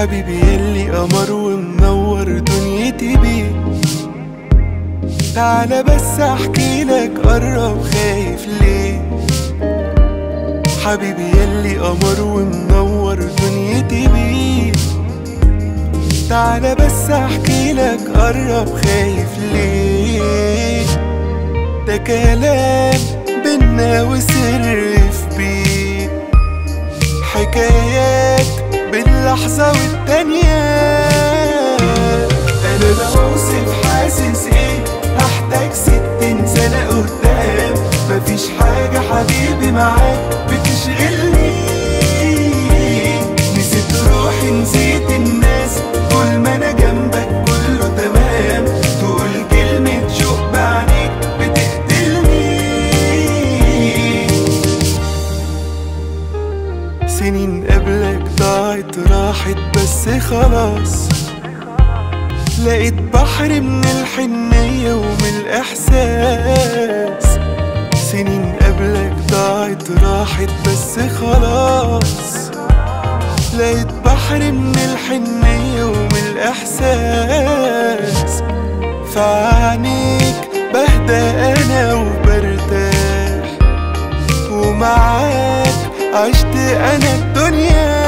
حبيبي يلي قمر ومنور دنيتي بيه تعالى بس احكي لك قرب خايف ليه حبيبي يلي قمر ومنور دنيتي بيه تعالى بس احكي لك قرب خايف ليه ده كلام بينا وسر في بيه حكايات باللحظة والتانية أنا لو أوصف حاسس إيه هحتاج ستين سنة قدام مفيش حاجة حبيبي معاك بتشغلني نسيت روحي نسيت الناس طول ما أنا جنبك كله تمام تقول كلمة شوق بعينيك بتقتلني سنين قبلك ضاعت راحت بس خلاص لقيت بحر من الحنية ومن الإحساس سنين قبلك ضاعت راحت بس خلاص لقيت بحر من الحنية ومن الإحساس فعنيك بهدى أنا وبرتاح ومعاك عشت أنا الدنيا